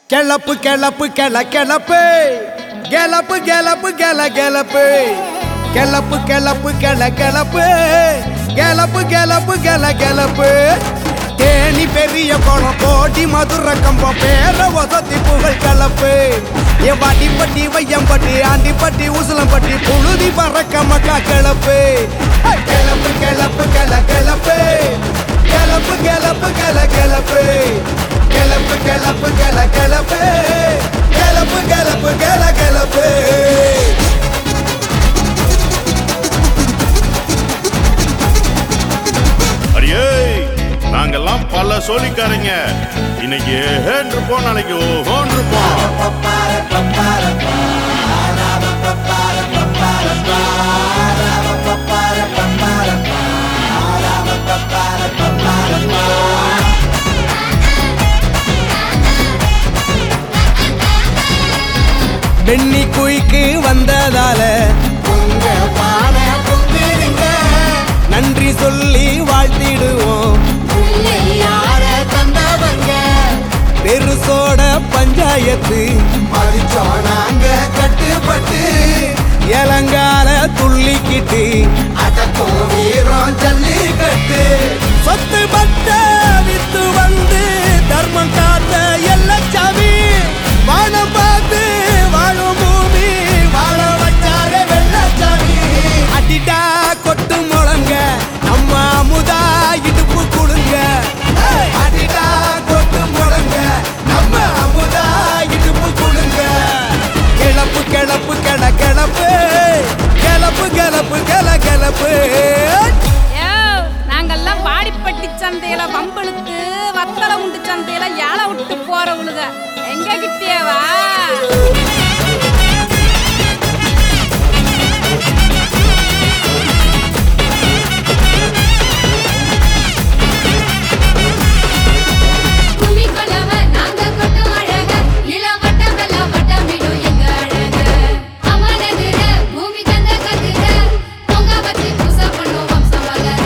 Club கிளப்பு கிள கிளப்பு கிளப்பு கிளப்பு கிள கிளப்பு கிளப்பு கிளப்பு கிள கிளப்பு கிளப்பு கிளப்பு கிள கிளப்பு தேனி பெரிய குளம் கோடி மதுர கம்பம் பேர வசதி புகழ் கலப்பு ஏ வாடிப்பட்டி வையம்பட்டி ஆண்டிப்பட்டி உசலம்பட்டி புழுதி பறக்க மக்கா கிளப்பு கிளப்பு கிளப்பு கிள கிளப்பு கிளப்பு கிளப்பு கிள கிளப்பு கிளப்பு கிளப்பு கிள கிளப்பு கிளப்பு கிளப்பு கிள கிளப்பு அடியே நாங்கெல்லாம் பல சோழிக்காரங்க இன்னைக்கு ஏஹேன் இருப்போம் நாளைக்கு ஓஹோன் இருப்போம் பெண்ணி குயிக்கு வந்ததால உங்க பானை பொங்குதுங்க. நன்றி சொல்லி வாழ்த்திடுவோம் பெருசோட பஞ்சாயத்து மதிச்சோம் நாங்க கட்டுப்பட்டு இளங்கால துள்ளிக்கிட்டு அடக்கும் வீரம் ஜல்லிக்கட்டு சொத்து பட்ட வித்து வந்து தர்மம் காத்த எல்லச்சாமி வானம் பார்த்து வாழும் பூமி வாழ வச்சார வெள்ளச்சாமி அடிடா கொட்டு முழங்க நம்ம அமுதா இடுப்பு குடுங்க அடிடா கொட்டு முழங்க நம்ம அமுதா இடுப்பு குடுங்க கிளப்பு கிளப்பு கிள கிளப்பு கிளப்பு கிளப்பு கிள கிளப்பு யோ, நாங்கெல்லாம் வாடிப்பட்டி சந்தையில வம்பளுக்கு வத்தலை உண்டு சந்தையில ஏழை விட்டு போறவளுக எங்க கிட்டேவா கும்மி கொள்ளவ நாங்க கொட்டும் அழக இளம் வட்டமெல்லாம் வட்டமிடும் எங்க அழக அமனதுர பூமி தந்த கதிர பொங்க வச்சு பூச பண்ணும் வம்சம் வளர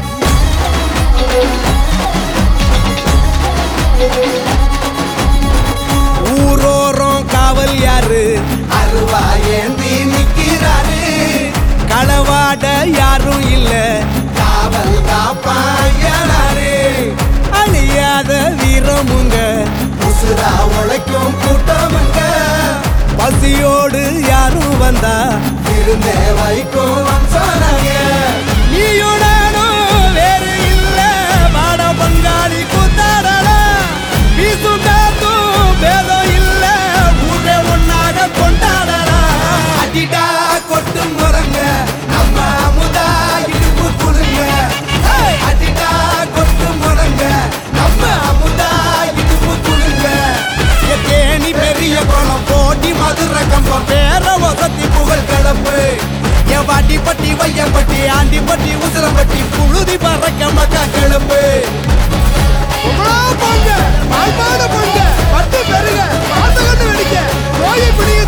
ஊரோரம் காவல் யாரு அருவா ஏந்தி நிக்கிறாரு களவாட யாரும் இல்ல காவல் காப்பாயனாரு அழியாத வீரமுங்க உசுரா உழைக்கும் கூட்டமுங்க பசியோடு யாரும் வந்தா இருந்தே வைக்கும் வம்சனாங்க நீயும் நானும் வேறு இல்ல வாட பங்காளி கூத்தாடலாம் வீசும் காத்தும் பேதம் இல்ல ஊரே ஒன்னாக கொண்டாடலாம் அடிடா கொட்டு முறங்க நம்ம அமுதா இடுப்பு குலுங்க ஏய், அடிடா கொட்டு முறங்க நம்ம அமுதா இடுப்பு குலுங்க ஏ தேனி பெரிய குளம் போட்டி மதுர கம்பம் பேர வசதி புகழ் கலப்பு என் வாட்டிப்பட்டி வையம்பட்டி ஆண்டிப்பட்டி உசிலம்பட்டி புழுதி பறக்க மக்கா கிளப்பு பொங்க பால்பாடு பொங்க பட்டு பெருக பாத்து கண்டு வெடிக்க நோயை பிடிங்க